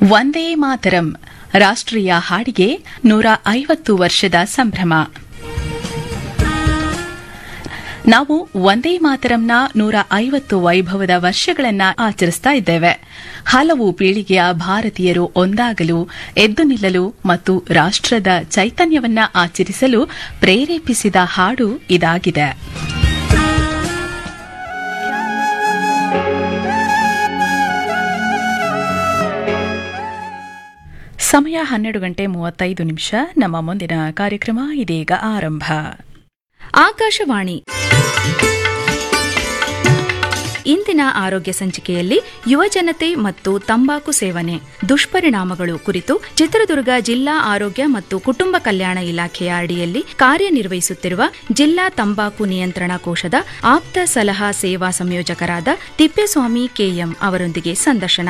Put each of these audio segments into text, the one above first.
ವಂದೇ ಮಾತರಂ ರಾಷ್ಟ್ರೀಯ ಹಾಡಿಗೆ ನೂರ ಐವತ್ತು ವರ್ಷದ ಸಂಭ್ರಮ ನಾವು ವಂದೇ ಮಾತರಂನ ನೂರ ಐವತ್ತು ವೈಭವದ ವರ್ಷಗಳನ್ನ ಆಚರಿಸ್ತಾ ಇದ್ದೇವೆ ಹಲವು ಪೀಳಿಗೆಯ ಭಾರತೀಯರು ಒಂದಾಗಲು ಎದ್ದು ನಿಲ್ಲಲು ಮತ್ತು ರಾಷ್ಟ್ರದ ಚೈತನ್ಯವನ್ನ ಆಚರಿಸಲು ಪ್ರೇರೇಪಿಸಿದ ಹಾಡು ಇದಾಗಿದೆ ಸಮಯ ಹನ್ನೆರಡು ಗಂಟೆ ಮೂವತ್ತೈದು ನಿಮಿಷ ನಮ್ಮ ಮುಂದಿನ ಕಾರ್ಯಕ್ರಮ ಇದೀಗ ಆರಂಭ ಆಕಾಶವಾಣಿ ಇಂದಿನ ಆರೋಗ್ಯ ಸಂಚಿಕೆಯಲ್ಲಿ ಯುವಜನತೆ ಮತ್ತು ತಂಬಾಕು ಸೇವನೆ ದುಷ್ಪರಿಣಾಮಗಳು ಕುರಿತು ಚಿತ್ರದುರ್ಗ ಜಿಲ್ಲಾ ಆರೋಗ್ಯ ಮತ್ತು ಕುಟುಂಬ ಕಲ್ಯಾಣ ಇಲಾಖೆಯ ಅಡಿಯಲ್ಲಿ ಕಾರ್ಯನಿರ್ವಹಿಸುತ್ತಿರುವ ಜಿಲ್ಲಾ ತಂಬಾಕು ನಿಯಂತ್ರಣ ಕೋಶದ ಆಪ್ತ ಸಲಹಾ ಸೇವಾ ಸಂಯೋಜಕರಾದ ತಿಪ್ಪೇಸ್ವಾಮಿ ಕೆಎಂ ಅವರೊಂದಿಗೆ ಸಂದರ್ಶನ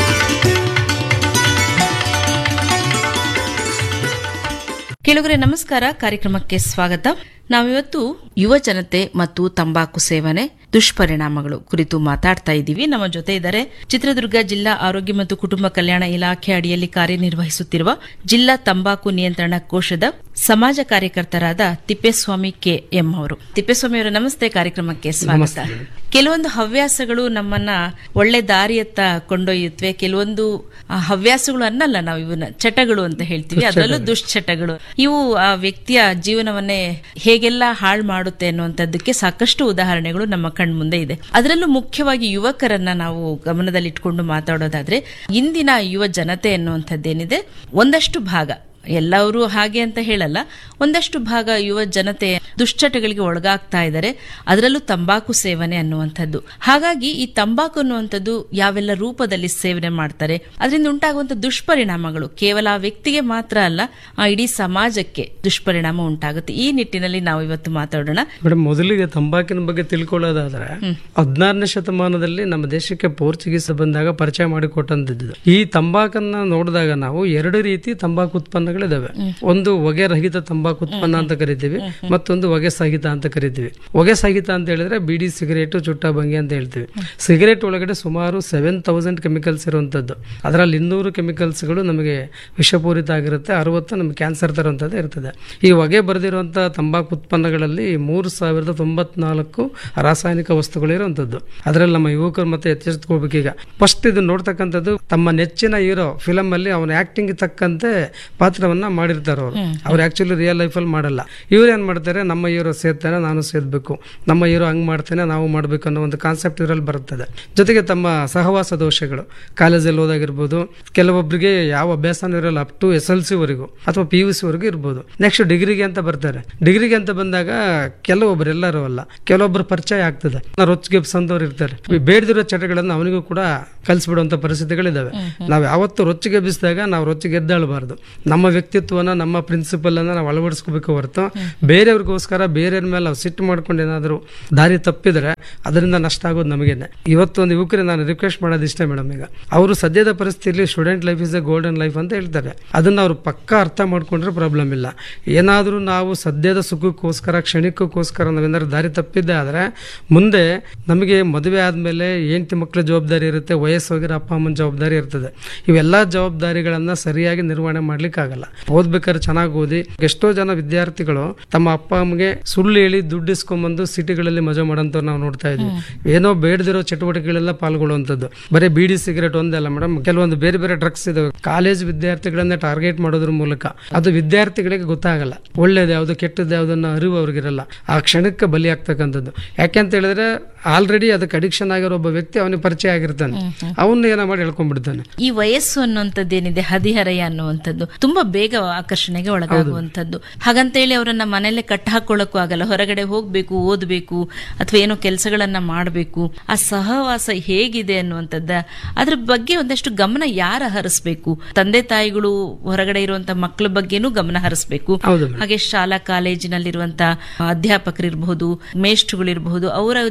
ಕೆಲವರೇ ನಮಸ್ಕಾರ ಕಾರ್ಯಕ್ರಮಕ್ಕೆ ಸ್ವಾಗತ ನಾವಿವತ್ತು ಯುವ ಜನತೆ ಮತ್ತು ತಂಬಾಕು ಸೇವನೆ ದುಷ್ಪರಿಣಾಮಗಳು ಕುರಿತು ಮಾತಾಡ್ತಾ ಇದ್ದೀವಿ ನಮ್ಮ ಜೊತೆ ಇದ್ದಾರೆ ಚಿತ್ರದುರ್ಗ ಜಿಲ್ಲಾ ಆರೋಗ್ಯ ಮತ್ತು ಕುಟುಂಬ ಕಲ್ಯಾಣ ಇಲಾಖೆ ಅಡಿಯಲ್ಲಿ ಕಾರ್ಯನಿರ್ವಹಿಸುತ್ತಿರುವ ಜಿಲ್ಲಾ ತಂಬಾಕು ನಿಯಂತ್ರಣ ಕೋಶದ ಸಮಾಜ ಕಾರ್ಯಕರ್ತರಾದ ತಿಪ್ಪೇಸ್ವಾಮಿ ಕೆ ಎಂ ಅವರು ತಿಪ್ಪೇಸ್ವಾಮಿ ಅವರ ನಮಸ್ತೆ ಕಾರ್ಯಕ್ರಮಕ್ಕೆ ಸ್ವಾಗತ ಕೆಲವೊಂದು ಹವ್ಯಾಸಗಳು ನಮ್ಮನ್ನ ಒಳ್ಳೆ ದಾರಿಯತ್ತ ಕೊಂಡೊಯ್ಯುತ್ತವೆ ಕೆಲವೊಂದು ಆ, ಹವ್ಯಾಸಗಳು ಅನ್ನಲ್ಲ ನಾವು ಇವನ್ನ ಚಟಗಳು ಅಂತ ಹೇಳ್ತೀವಿ ಅದರಲ್ಲೂ ದುಶ್ಚಟಗಳು ಇವು ಆ ವ್ಯಕ್ತಿಯ ಜೀವನವನ್ನೇ ಹೇಗೆಲ್ಲ ಹಾಳು ಮಾಡುತ್ತೆ ಅನ್ನುವಂಥದ್ದಕ್ಕೆ ಸಾಕಷ್ಟು ಉದಾಹರಣೆಗಳು ನಮ್ಮ ಕಣ್ಮುಂದೆ ಇದೆ ಅದರಲ್ಲೂ ಮುಖ್ಯವಾಗಿ ಯುವಕರನ್ನ ನಾವು ಗಮನದಲ್ಲಿಟ್ಕೊಂಡು ಮಾತಾಡೋದಾದ್ರೆ ಇಂದಿನ ಯುವ ಜನತೆ ಅನ್ನುವಂಥದ್ದೇನಿದೆ ಒಂದಷ್ಟು ಭಾಗ ಎಲ್ಲರೂ ಹಾಗೆ ಅಂತ ಹೇಳಲ್ಲ ಒಂದಷ್ಟು ಭಾಗ ಯುವ ಜನತೆ ದುಶ್ಚಟಗಳಿಗೆ ಒಳಗಾಗ್ತಾ ಇದ್ದಾರೆ ಅದರಲ್ಲೂ ತಂಬಾಕು ಸೇವನೆ ಅನ್ನುವಂಥದ್ದು ಹಾಗಾಗಿ ಈ ತಂಬಾಕು ಅನ್ನುವಂಥದ್ದು ಯಾವೆಲ್ಲ ರೂಪದಲ್ಲಿ ಸೇವನೆ ಮಾಡ್ತಾರೆ ಅದರಿಂದ ಉಂಟಾಗುವಂತ ದುಷ್ಪರಿಣಾಮಗಳು ಕೇವಲ ಆ ವ್ಯಕ್ತಿಗೆ ಮಾತ್ರ ಅಲ್ಲ ಆ ಇಡೀ ಸಮಾಜಕ್ಕೆ ದುಷ್ಪರಿಣಾಮ ಉಂಟಾಗುತ್ತೆ ಈ ನಿಟ್ಟಿನಲ್ಲಿ ನಾವು ಇವತ್ತು ಮಾತಾಡೋಣ ಮೇಡಮ್ ಮೊದಲಿಗೆ ತಂಬಾಕಿನ ಬಗ್ಗೆ ತಿಳ್ಕೊಳ್ಳೋದಾದ್ರೆ ಹದಿನಾರನೇ ಶತಮಾನದಲ್ಲಿ ನಮ್ಮ ದೇಶಕ್ಕೆ ಪೋರ್ಚುಗೀಸ್ ಬಂದಾಗ ಪರಿಚಯ ಮಾಡಿಕೊಟ್ಟಂತಿದ್ದು ಈ ತಂಬಾಕನ್ನ ನೋಡಿದಾಗ ನಾವು ಎರಡು ರೀತಿ ತಂಬಾಕು ಉತ್ಪನ್ನಗಳಿದಾವೆ ಒಂದು ಹೊಗೆ ರಹಿತ ತಂಬಾಕು ಉತ್ಪನ್ನ ಅಂತ ಕರಿತೀವಿ ಮತ್ತೊಂದು ಹೊಗೆ ಸಹಿತ ಅಂತ ಕರಿತೀವಿ ಹೊಗೆ ಸಹಿತ ಅಂತ ಹೇಳಿದ್ರೆ ಬಿಡಿ ಸಿಗರೇಟು ಚುಟ್ಟ ಬಂಗಿ ಅಂತ ಹೇಳ್ತೀವಿ ಸಿಗರೇಟ್ ಒಳಗಡೆ ಸುಮಾರು ಸೆವೆನ್ ತೌಸಂಡ್ ಕೆಮಿಕಲ್ಸ್ ಇರುವಂತದ್ದು ಅದರಲ್ಲಿ ಇನ್ನೂರು ಕೆಮಿಕಲ್ಸ್ಗಳು ನಮಗೆ ವಿಷಪೂರಿತ ಆಗಿರುತ್ತೆ ಅರವತ್ತು ನಮಗೆ ಕ್ಯಾನ್ಸರ್ ತರುವಂಥದ್ದು ಇರ್ತದೆ ಈ ಹೊಗೆ ಬರೆದಿರುವಂಥ ತಂಬಾಕು ಉತ್ಪನ್ನಗಳಲ್ಲಿ ಮೂರು ಸಾವಿರದ ತೊಂಬತ್ನಾಲ್ಕು ರಾಸಾಯನಿಕ ವಸ್ತುಗಳು ಇರುವಂಥದ್ದು ಅದರಲ್ಲಿ ನಮ್ಮ ಯುವಕರು ಮತ್ತೆ ಎಚ್ಚೆತ್ಕೋಬೇಕೀಗ ಫಸ್ಟ್ ಇದು ನೋಡ್ತಕ್ಕಂಥದ್ದು ತಮ್ಮ ನೆಚ್ಚಿನ ಹೀರೋ ಫಿಲಮ್ ಅಲ್ಲಿ ಅವನ ಆಕ್ಟಿಂಗ್ ತಕ್ಕಂತೆ ಪಾತ್ರವನ್ನ ಮಾಡಿರ್ತಾರೆ ಅವರು ಅವ್ರು ಆಕ್ಚುಲಿ ರಿಯಲ್ ಲೈಫಲ್ಲಿ ಮಾಡಲ್ಲ ಇವ್ರು ಏನ್ ಮಾಡ್ತಾರೆ ನಮ್ಮ ಹೀರೋ ಸೇರ್ತಾನೆ ನಾನು ಸೇರ್ಬೇಕು ನಮ್ಮ ಹೀರೋ ಹಂಗ್ ಮಾಡ್ತೇನೆ ನಾವು ಮಾಡ್ಬೇಕು ಅನ್ನೋ ಒಂದು ಕಾನ್ಸೆಪ್ಟ್ ಇವರಲ್ಲಿ ಬರುತ್ತದೆ ಜೊತೆಗೆ ತಮ್ಮ ಸಹವಾಸ ದೋಷಗಳು ಕಾಲೇಜಲ್ಲಿ ಓದಾಗಿರ್ಬೋದು ಕೆಲವೊಬ್ಬರಿಗೆ ಯಾವ ಅಭ್ಯಾಸನೂ ಇರಲ್ಲ up to S L C ವರೆಗೂ ಅಥವಾ ಪಿ ಯು ಸಿ ವರೆಗೂ ಇರ್ಬೋದು ನೆಕ್ಸ್ಟ್ ಡಿಗ್ರಿಗೆ ಅಂತ ಬರ್ತಾರೆ ಡಿಗ್ರಿಗೆ ಅಂತ ಬಂದಾಗ ಕೆಲವೊಬ್ರು ಎಲ್ಲರೂ ಅಲ್ಲ ಕೆಲವೊಬ್ರು ಪರಿಚಯ ಆಗ್ತದೆ ರೊಚ್ಗೆಬ್ಸ್ ಅಂತವ್ರು ಇರ್ತಾರೆ ಈ ಬೇಡದಿರೋ ಚಟಗಳನ್ನು ಅವನಿಗೂ ಕೂಡ ಕಲಿಸ್ಬಿಡುವಂತ ಪರಿಸ್ಥಿತಿಗಳಿದಾವೆ ನಾವು ಯಾವತ್ತು ರೊಚ್ಚಿಗೆಬ್ಬಿಸಿದಾಗ ನಾವು ರೊಚ್ಚಿಗೆದ್ದಾಳಬಾರ್ದು ನಮ್ಮ ವ್ಯಕ್ತಿತ್ವನ ನಮ್ಮ ಪ್ರಿನ್ಸಿಪಲ್ ಅನ್ನ ನಾವು ಅಳವಡಿಸ್ಕೋಬೇಕು ಹೊರತು ಬೇರೆಯವ್ರಿಗೋಸ್ಕರ ಬೇರೆಯವ್ರ ಮೇಲೆ ನಾವು ಸಿಟ್ಟು ಮಾಡ್ಕೊಂಡು ಏನಾದರೂ ದಾರಿ ತಪ್ಪಿದ್ರೆ ಅದರಿಂದ ನಷ್ಟ ಆಗೋದು ನಮಗೇನೆ ಇವತ್ತು ಒಂದು ಯುವಕರಿಗೆ ನಾನು ರಿಕ್ವೆಸ್ಟ್ ಮಾಡೋದು ಇಷ್ಟೇ ಮೇಡಮ್ ಈಗ ಅವರು ಸದ್ಯದ ಪರಿಸ್ಥಿತಿಯಲ್ಲಿ student life is a golden life ಅಂತ ಹೇಳ್ತಾರೆ ಅದನ್ನ ಅವ್ರು ಪಕ್ಕಾ ಅರ್ಥ ಮಾಡ್ಕೊಂಡ್ರೆ ಪ್ರಾಬ್ಲಮ್ ಇಲ್ಲ ಏನಾದರೂ ನಾವು ಸದ್ಯದ ಸುಖಕ್ಕೋಸ್ಕರ ಕ್ಷಣಿಕಕ್ಕೋಸ್ಕರ ನಾವೇನಾದ್ರು ದಾರಿ ತಪ್ಪಿದ್ದೆ ಆದರೆ ಮುಂದೆ ನಮಗೆ ಮದುವೆ ಆದಮೇಲೆ ಹೆಂಡತಿ ಮಕ್ಕಳ ಜವಾಬ್ದಾರಿ ಇರುತ್ತೆ ವಯಸ್ಸು ಹೋಗಿರೋ ಅಪ್ಪ ಅಮ್ಮನ ಜವಾಬ್ದಾರಿ ಇರ್ತದೆ ಇವೆಲ್ಲ ಜವಾಬ್ದಾರಿಗಳನ್ನ ಸರಿಯಾಗಿ ನಿರ್ವಹಣೆ ಮಾಡ್ಲಿಕ್ಕೆ ಆಗಲ್ಲ ಓದ್ಬೇಕಾದ್ರೆ ಚೆನ್ನಾಗಿ ಓದಿ ಎಷ್ಟೋ ಜನ ವಿದ್ಯಾರ್ಥಿಗಳು ತಮ್ಮ ಅಪ್ಪ ಅಮ್ಮಗೆ ಸುಳ್ಳು ಹೇಳಿ ದುಡ್ಡು ಇಸ್ಕೊಂಬಂದು ಸಿಟಿಗಳಲ್ಲಿ ಮಜಾ ಮಾಡೋಂಥವ್ರು ನಾವು ನೋಡ್ತಾ ಇದ್ವಿ ಏನೋ ಬೇಡದಿರೋ ಚಟುವಟಿಕೆಗಳೆಲ್ಲ ಪಾಲ್ಗೊಳ್ಳುವಂಥದ್ದು ಬರೀ ಬೀಡಿ ಸಿಗರೇಟ್ ಒಂದಲ್ಲ ಮೇಡಮ್ ಕೆಲವೊಂದು ಬೇರೆ ಬೇರೆ ಡ್ರಗ್ಸ್ ಇದಾವೆ ಕಾಲೇಜ್ ವಿದ್ಯಾರ್ಥಿಗಳನ್ನ ಟಾರ್ಗೆಟ್ ಮಾಡೋದ್ರ ಮೂಲಕ ಅದು ವಿದ್ಯಾರ್ಥಿಗಳಿಗೆ ಗೊತ್ತಾಗಲ್ಲ ಒಳ್ಳೇದು ಯಾವುದು ಕೆಟ್ಟದ್ದು ಯಾವುದನ್ನ ಅರಿವು ಅವ್ರಿಗಿರಲ್ಲ ಆ ಕ್ಷಣಕ್ಕೆ ಬಲಿ ಆಗ್ತಕ್ಕಂಥದ್ದು ಯಾಕೆಂತ ಹೇಳಿದ್ರೆ ಆಲ್ರೆಡಿ ಅದಕ್ಕೆ ಅಡಿಕ್ಷನ್ ಆಗಿರೋ ಒಬ್ಬ ವ್ಯಕ್ತಿ ಅವನಿಗೆ ಪರಿಚಯ ಆಗಿರ್ತಾನೆ ಅವನ್ನ ಏನೋ ಮಾಡಿ ಹೇಳ್ಕೊಂಡ್ಬಿಡ್ತಾನೆ ಈ ವಯಸ್ಸು ಅನ್ನುವಂಥದ್ದೇನಿದೆ ಹದಿಹರೆಯ ಅನ್ನುವಂಥದ್ದು ತುಂಬಾ ಬೇಗ ಆಕರ್ಷಣೆಗೆ ಒಳಗಾಗುವಂಥದ್ದು ಹಾಗಂತೇಳಿ ಅವರನ್ನ ಮನೆಯಲ್ಲೇ ಕಟ್ಟ ಹಾಕೊಳ್ಳಕ್ಕೂ ಆಗಲ್ಲ ಹೊರಗಡೆ ಹೋಗ್ಬೇಕು ಓದ್ಬೇಕು ಅಥವಾ ಏನೋ ಕೆಲಸಗಳನ್ನ ಮಾಡಬೇಕು ಆ ಸಹವಾಸ ಹೇಗಿದೆ ಅನ್ನುವಂಥದ್ದ ಅದ್ರ ಬಗ್ಗೆ ಒಂದಷ್ಟು ಗಮನ ಯಾರ ಹರಿಸ್ಬೇಕು ತಂದೆ ತಾಯಿಗಳು ಹೊರಗಡೆ ಇರುವಂತ ಮಕ್ಕಳ ಬಗ್ಗೆನೂ ಗಮನ ಹರಿಸ್ಬೇಕು ಹೌದು ಹಾಗೆ ಶಾಲಾ ಕಾಲೇಜಿನಲ್ಲಿರುವಂತ ಅಧ್ಯಾಪಕರಿರಬಹುದು ಮೇಷ್ಟ್ರುಗಳಿರಬಹುದು ಅವರ ಜವಾಬ್ದಾರಿ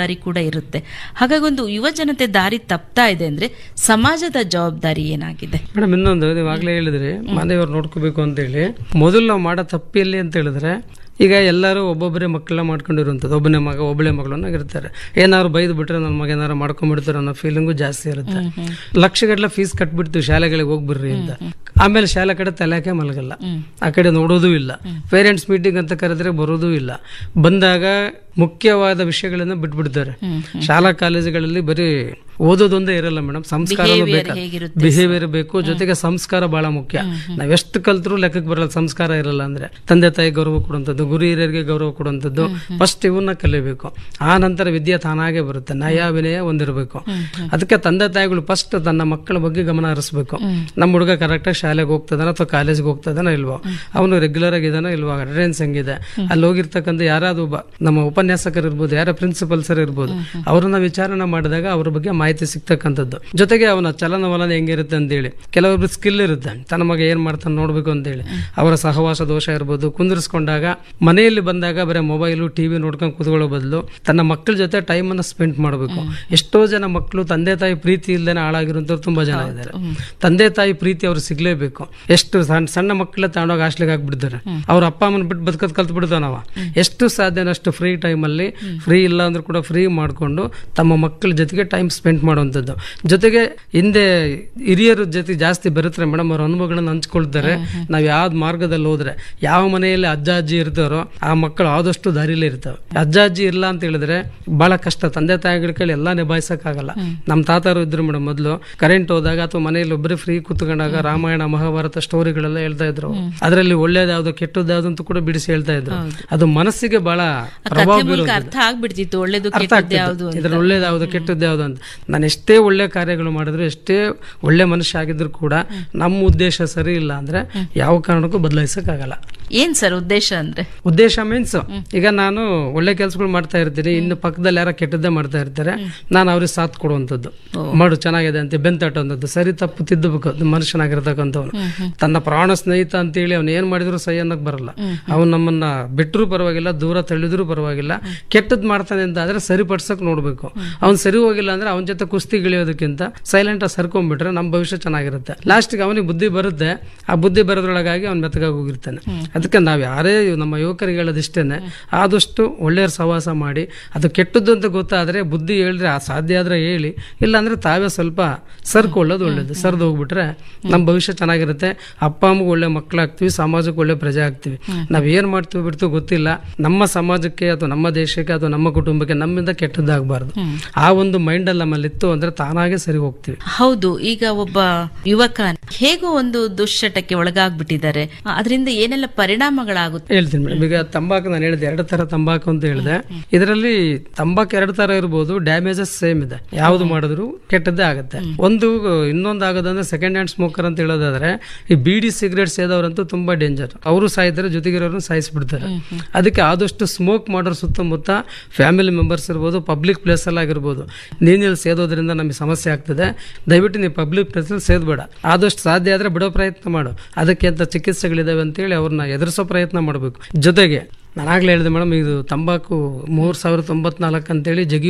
ಜವಾಬ್ದಾರಿ ಕೂಡ ಇರುತ್ತೆ ಹಾಗಾಗಿ ಒಂದು ಯುವ ಜನತೆ ದಾರಿ ತಪ್ತಾ ಇದೆ ಅಂದ್ರೆ ಸಮಾಜದ ಜವಾಬ್ದಾರಿ ಏನಾಗಿದೆ ಮೇಡಮ್ ಇನ್ನೊಂದು ನೀವು ಆಗ್ಲೇ ಹೇಳಿದ್ರಿ ಮನೆಯವ್ರು ನೋಡ್ಕೋಬೇಕು ಅಂತ ಹೇಳಿ ಮೊದಲು ನಾವು ಮಾಡೋ ತಪ್ಪಿಯಲ್ಲಿ ಅಂತ ಹೇಳಿದ್ರೆ ಈಗ ಎಲ್ಲರೂ ಒಬ್ಬೊಬ್ಬರೇ ಮಕ್ಕಳನ್ನ ಮಾಡ್ಕೊಂಡಿರುವಂಥದ್ದು ಒಬ್ಬನೇ ಮಗ ಒಬ್ಬಳೆ ಮಗಳನ್ನ ಇರ್ತಾರೆ ಏನಾದ್ರು ಬೈದು ಬಿಟ್ರೆ ನನ್ನ ಮಗ ಏನಾರು ಮಾಡ್ಕೊಂಡ್ಬಿಡ್ತಾರೆ ಅನ್ನೋ ಫೀಲಿಂಗು ಜಾಸ್ತಿ ಇರುತ್ತೆ ಲಕ್ಷಗಟ್ಟಲೆ ಫೀಸ್ ಕಟ್ಬಿಡ್ತೀವಿ ಶಾಲೆಗಳಿಗೆ ಹೋಗ್ಬಿಡ್ರಿ ಅಂತ ಆಮೇಲೆ ಶಾಲೆ ಕಡೆ ತಲೆಕೆ ಮಲಗಲ್ಲ ಆ ಕಡೆ ನೋಡೋದೂ ಇಲ್ಲ ಪೇರೆಂಟ್ಸ್ ಮೀಟಿಂಗ್ ಅಂತ ಕರೆದ್ರೆ ಬರೋದೂ ಇಲ್ಲ ಬಂದಾಗ ಮುಖ್ಯವಾದ ವಿಷಯಗಳನ್ನ ಬಿಟ್ಬಿಡ್ತಾರೆ ಶಾಲಾ ಕಾಲೇಜುಗಳಲ್ಲಿ ಬರೀ ಓದೋದೊಂದೇ ಇರಲ್ಲ ಮೇಡಮ್ ಸಂಸ್ಕಾರ ಹೇಗಿರುತ್ತೆ ಬಿಹೇವಿಯರ್ ಬೇಕು ಜೊತೆಗೆ ಸಂಸ್ಕಾರ ಬಹಳ ಮುಖ್ಯ ನಾವೆಷ್ಟು ಕಲ್ತ್ರು ಲೆಕ್ಕಕ್ಕೆ ಬರಲ್ಲ ಸಂಸ್ಕಾರ ಇರಲ್ಲ ಅಂದ್ರೆ ತಂದೆ ತಾಯಿ ಗೌರವ ಕೊಡುವಂಥದ್ದು ಗುರು ಹಿರಿಯರಿಗೆ ಗೌರವ ಕೊಡುವಂಥದ್ದು ಫಸ್ಟ್ ಇವನ್ನ ಕಲಿಬೇಕು ಆ ನಂತರ ವಿದ್ಯೆ ತಾನಾಗೆ ಬರುತ್ತೆ ನಯ ವಿನಯ ಹೊಂದಿರಬೇಕು ಅದಕ್ಕೆ ತಂದೆ ತಾಯಿಗಳು ಫಸ್ಟ್ ತನ್ನ ಮಕ್ಕಳ ಬಗ್ಗೆ ಗಮನ ಹರಿಸ್ಬೇಕು ನಮ್ಮ ಹುಡುಗ ಕರೆಕ್ಟಾಗಿ ಶಾಲೆಗೆ ಹೋಗ್ತದಾನ ಅಥವಾ ಕಾಲೇಜ್ಗೆ ಹೋಗ್ತದಾನ ಇಲ್ವೋ ಅವನು ರೆಗ್ಯುಲರ್ ಆಗಿದಾನ ಇಲ್ವೋ ಅಟೆಂಡೆನ್ಸ್ ಹೆಂಗಿದೆ ಅಲ್ಲಿ ಹೋಗಿರ್ತಕ್ಕಂಥ ಯಾರಾದ್ರು ಒಬ್ಬ ನಮ್ಮ ಉಪನ್ಯಾಸಕರು ಇರ್ಬೋದು ಯಾರ ಪ್ರಿನ್ಸಿಪಲ್ ಸರ್ ಇರ್ಬೋದು ಅವ್ರನ್ನ ವಿಚಾರಣೆ ಮಾಡಿದಾಗ ಅವ್ರ ಬಗ್ಗೆ ಮಾಹಿತಿ ಸಿಗ್ತಕ್ಕಂಥದ್ದು ಜೊತೆಗೆ ಅವನ ಚಲನವಲನ ಹೆಂಗಿರುತ್ತೆ ಅಂತೇಳಿ ಕೆಲವೊಬ್ರು ಸ್ಕಿಲ್ ಇರುತ್ತೆ ತನ್ನ ಮಗ ಏನ್ ಮಾಡ್ತಾನೆ ನೋಡ್ಬೇಕು ಅಂತೇಳಿ ಅವರ ಸಹವಾಸ ದೋಷ ಇರ್ಬೋದು ಕುಂದಿರಿಸ್ಕೊಂಡಾಗ ಮನೆಯಲ್ಲಿ ಬಂದಾಗ ಬರೀ ಮೊಬೈಲು ಟಿವಿ ನೋಡ್ಕೊಂಡು ಕೂತ್ಕೊಳ್ಳೋ ಬದಲು ತನ್ನ ಮಕ್ಕಳ ಜೊತೆ ಟೈಮ್ ಅನ್ನ ಸ್ಪೆಂಡ್ ಮಾಡಬೇಕು ಎಷ್ಟೋ ಜನ ಮಕ್ಕಳು ತಂದೆ ತಾಯಿ ಪ್ರೀತಿ ಇಲ್ಲದೆ ಹಾಳಾಗಿರುವಂತವ್ರು ತುಂಬಾ ಜನ ಇದ್ದಾರೆ ತಂದೆ ತಾಯಿ ಪ್ರೀತಿ ಅವ್ರು ಸಿಗ್ಲೇಬೇಕು ಎಷ್ಟು ಸಣ್ಣ ಸಣ್ಣ ಮಕ್ಕಳ ತಗೊಂಡೋಗಿ ಹಾಸ್ಟ್ಲಿಗೆ ಹಾಕ್ಬಿಡ್ತಾರೆ ಅವ್ರ ಅಪ್ಪ ಅಮ್ಮನ ಬಿಟ್ಟು ಬದುಕೋದ್ ಕಲ್ತ್ ಬಿಡ್ತಾನವ ಎಷ್ಟು ಸಾಧ್ಯನೋ ಅಷ್ಟು ಫ್ರೀ ಟೈಮಲ್ಲಿ ಫ್ರೀ ಇಲ್ಲ ಅಂದ್ರೂ ಕೂಡ ಫ್ರೀ ಮಾಡಿಕೊಂಡು ತಮ್ಮ ಮಕ್ಕಳ ಜೊತೆಗೆ ಟೈಮ್ ಸ್ಪೆಂಡ್ ಮಾಡುವಂಥದ್ದು ಜೊತೆಗೆ ಹಿಂದೆ ಹಿರಿಯರ ಜೊತೆ ಜಾಸ್ತಿ ಬರುತ್ತಾರೆ ಮೇಡಮ್ ಅವ್ರ ಅನುಭವಗಳನ್ನ ಹಂಚ್ಕೊಳ್ತಾರೆ ನಾವು ಯಾವ್ದು ಮಾರ್ಗದಲ್ಲಿ ಹೋದ್ರೆ ಯಾವ ಮನೆಯಲ್ಲಿ ಅಜ್ಜ ಅಜ್ಜಿ ಇರ್ತಾರೋ ಆ ಮಕ್ಕಳು ಆದಷ್ಟು ದಾರಿಲೇ ಇರ್ತವೆ ಅಜ್ಜ ಅಜ್ಜಿ ಇಲ್ಲ ಅಂತ ಹೇಳಿದ್ರೆ ಬಹಳ ಕಷ್ಟ ತಂದೆ ತಾಯಿಗಳ ಕೈಲಿ ಎಲ್ಲ ನಿಭಾಯಿಸಕ್ಕಾಗಲ್ಲ ನಮ್ಮ ತಾತರು ಇದ್ರು ಮೇಡಮ್ ಮೊದಲು ಕರೆಂಟ್ ಹೋದಾಗ ಅಥವಾ ಮನೆಯಲ್ಲಿ ಒಬ್ಬರೇ ಫ್ರೀ ಕೂತ್ಕೊಂಡಾಗ ರಾಮಾಯಣ ಮಹಾಭಾರತ ಸ್ಟೋರಿಗಳೆಲ್ಲ ಹೇಳ್ತಾ ಇದ್ರು ಅದರಲ್ಲಿ ಒಳ್ಳೇದ್ಯಾವ್ದು ಕೆಟ್ಟದ್ದು ಅಂತ ಕೂಡ ಬಿಡಿಸಿ ಹೇಳ್ತಾ ಇದ್ರು ಅದು ಮನಸ್ಸಿಗೆ ಬಹಳ ಪ್ರಭಾವ ಕಥೆ ಮೂಲಕ ಬೀರುವಂಥದ್ದು. ಅರ್ಥ ಆಗ್ಬಿಡ್ತಿತ್ತು ಒಳ್ಳೇದು ಅರ್ಥ ಕೆಟ್ಟದ್ದು ಯಾವುದು ಆಗ್ತಿತ್ತು ಇದ್ರ ಒಳ್ಳೇದು ಯಾವ್ದು ಕೆಟ್ಟದ್ದು ಯಾವ್ದು ಅಂತ ನಾನು ಎಷ್ಟೇ ಒಳ್ಳೆ ಕಾರ್ಯಗಳು ಮಾಡಿದ್ರು ಎಷ್ಟೇ ಒಳ್ಳೆ ಮನುಷ್ಯ ಆಗಿದ್ರು ಕೂಡ ನಮ್ಮ ಉದ್ದೇಶ ಸರಿ ಇಲ್ಲ ಅಂದ್ರೆ ಯಾವ ಕಾರಣಕ್ಕೂ ಬದಲಾಯಿಸಕ್ಕಾಗಲ್ಲ ಏನ್ ಸರ್ ಉದ್ದೇಶ ಅಂದ್ರೆ ಉದ್ದೇಶ ಮೀನ್ಸ್ ಈಗ ನಾನು ಒಳ್ಳೆ ಕೆಲಸಗಳು ಮಾಡ್ತಾ ಇರ್ತೀನಿ ಇನ್ನು ಪಕ್ಕದಲ್ಲಿ ಯಾರ ಕೆಟ್ಟದ್ದೇ ಮಾಡ್ತಾ ಇರ್ತಾರೆ ನಾನು ಅವ್ರಿಗೆ ಸಾಥ್ ಕೊಡುವಂಥದ್ದು ಮಾಡು ಚೆನ್ನಾಗಿದೆ ಅಂತ ಬೆಂತಟ್ಟುವಂಥದ್ದು ಸರಿ ತಪ್ಪು ತಿದ್ದಬೇಕು ಅದು ಮನುಷ್ಯನಾಗಿರ್ತಕ್ಕಂಥವ್ನು ತನ್ನ ಪ್ರಾಣ ಸ್ನೇಹಿತ ಅಂತೇಳಿ ಅವ್ನು ಏನ್ ಮಾಡಿದ್ರು ಸೈ ಅನ್ನಕ್ ಬರಲ್ಲ ಅವ್ನು ನಮ್ಮನ್ನ ಬಿಟ್ಟರು ಪರವಾಗಿಲ್ಲ ದೂರ ತಳ್ಳಿದ್ರು ಪರವಾಗಿಲ್ಲ ಕೆಟ್ಟದ್ ಮಾಡ್ತಾನೆ ಅಂತ ಆದ್ರೆ ಸರಿಪಡ್ಸಕ್ ನೋಡ್ಬೇಕು ಅವ್ನು ಸರಿ ಹೋಗಿಲ್ಲ ಅಂದ್ರೆ ಅವನ ಜೊತೆ ಕುಸ್ತಿ ಗಿಳಿಯೋದಕ್ಕಿಂತ ಸೈಲೆಂಟ್ ಆಗಿ ಸರ್ಕೊಂಡ್ಬಿಟ್ರೆ ನಮ್ಮ ಭವಿಷ್ಯ ಚೆನ್ನಾಗಿರುತ್ತೆ ಲಾಸ್ಟ್ಗೆ ಅವನಿಗೆ ಬುದ್ಧಿ ಬರುತ್ತೆ ಆ ಬುದ್ಧಿ ಬರೋದ್ರೊಳಗಾಗಿ ಅವ್ನು ಮೆತ್ತಗಾಗಿ ಹೋಗಿರ್ತಾನೆ ಅದಕ್ಕೆ ನಾವು ಯಾರೇ ನಮ್ಮ ಯುವಕರಿಗೆ ಹೇಳೋದಿಷ್ಟೇನೆ ಆದಷ್ಟು ಒಳ್ಳೆಯವ್ರ ಸಹವಾಸ ಮಾಡಿ ಅದು ಕೆಟ್ಟದ್ದು ಅಂತ ಗೊತ್ತಾದ್ರೆ ಬುದ್ಧಿ ಹೇಳಿದ್ರೆ ಆ ಸಾಧ್ಯ ಆದ್ರೆ ಹೇಳಿ ಇಲ್ಲಾಂದ್ರೆ ತಾವೇ ಸ್ವಲ್ಪ ಸರ್ಕೊಳ್ಳೋದು ಒಳ್ಳೇದು ಸರ್ದು ಹೋಗ್ಬಿಟ್ರೆ ನಮ್ಮ ಭವಿಷ್ಯ ಚೆನ್ನಾಗಿರುತ್ತೆ ಅಪ್ಪ ಅಮ್ಮಗೆ ಒಳ್ಳೆ ಮಕ್ಕಳಾಗ್ತೀವಿ ಸಮಾಜಕ್ಕೆ ಒಳ್ಳೆ ಪ್ರಜೆ ಆಗ್ತೀವಿ ನಾವ್ ಏನ್ ಮಾಡ್ತೀವಿ ಬಿಡ್ತು ಗೊತ್ತಿಲ್ಲ ನಮ್ಮ ಸಮಾಜಕ್ಕೆ ಅಥವಾ ನಮ್ಮ ದೇಶಕ್ಕೆ ಅಥವಾ ನಮ್ಮ ಕುಟುಂಬಕ್ಕೆ ನಮ್ಮಿಂದ ಕೆಟ್ಟದ್ದಾಗಬಾರ್ದು ಆ ಒಂದು ಮೈಂಡ್ ಅಲ್ಲಿ ನಮ್ಮಲ್ಲಿ ಇತ್ತು ಅಂದ್ರೆ ತಾನಾಗೆ ಸರಿ ಹೋಗ್ತೀವಿ ಹೌದು ಈಗ ಒಬ್ಬ ಯುವಕ ಹೇಗೋ ಒಂದು ದುಶ್ಚಟಕ್ಕೆ ಒಳಗಾಗ್ಬಿಟ್ಟಿದ್ದಾರೆ ಅದರಿಂದ ಏನೆಲ್ಲ ಪರಿಣಾಮಗಳಾಗುತ್ತೆ ಹೇಳ್ತೀನಿ ಮೇಡಮ್ ಈಗ ತಂಬಾಕು ನಾನು ಹೇಳಿದೆ ಎರಡು ತರ ತಂಬಾಕು ಅಂತ ಹೇಳಿದೆ ಇದರಲ್ಲಿ ತಂಬಾಕು ಎರಡು ತರ ಇರ್ಬೋದು ಡ್ಯಾಮೇಜಸ್ ಸೇಮ್ ಇದೆ ಯಾವ್ದು ಮಾಡಿದ್ರು ಕೆಟ್ಟದ್ದೇ ಆಗುತ್ತೆ ಒಂದು ಇನ್ನೊಂದು ಆಗೋದಂದ್ರೆ ಸೆಕೆಂಡ್ ಹ್ಯಾಂಡ್ ಸ್ಮೋಕರ್ ಅಂತ ಹೇಳೋದಾದ್ರೆ ಈ ಬೀಡಿ ಸಿಗರೇಟ್ ಸೇದವರಂತೂ ತುಂಬಾ ಡೇಂಜರ್ ಅವರು ಸಾಯ್ತಾರೆ ಜೊತೆಗಿರೋರನ್ನು ಸಾಯಿಸ್ಬಿಡ್ತಾರೆ ಅದಕ್ಕೆ ಆದಷ್ಟು ಸ್ಮೋಕ್ ಮಾಡೋರ್ ಸುತ್ತಮುತ್ತ ಫ್ಯಾಮಿಲಿ ಮೆಂಬರ್ಸ್ ಇರ್ಬೋದು ಪಬ್ಲಿಕ್ ಪ್ಲೇಸ್ ಅಲ್ಲಿ ಆಗಿರ್ಬೋದು ನೀನಲ್ಲಿ ಸೇದೋದ್ರಿಂದ ನಮಗೆ ಸಮಸ್ಯೆ ಆಗ್ತದೆ ದಯವಿಟ್ಟು ನೀವು ಪಬ್ಲಿಕ್ ಪ್ಲೇಸ್ ಅಲ್ಲಿ ಸೇದ್ಬೇಡ ಆದಷ್ಟು ಸಾಧ್ಯ ಆದ್ರೆ ಬಿಡೋ ಪ್ರಯತ್ನ ಮಾಡು ಅದಕ್ಕೆ ಅಂತ ಚಿಕಿತ್ಸೆಗಳಿದಾವೆ ಅಂತೇಳಿ ಅವ್ರನ್ನ ಎದುರಿಸೋ ಪ್ರಯತ್ನ ಮಾಡಬೇಕು ಜೊತೆಗೆ ನಾನಾಗ್ಲೇ ಹೇಳಿದೆ ಮೇಡಮ್ ಇದು ತಂಬಾಕು ಮೂರ್ ಸಾವಿರದ ತೊಂಬತ್ನಾಲ್ಕು ಅಂತೇಳಿ ಜಗಿ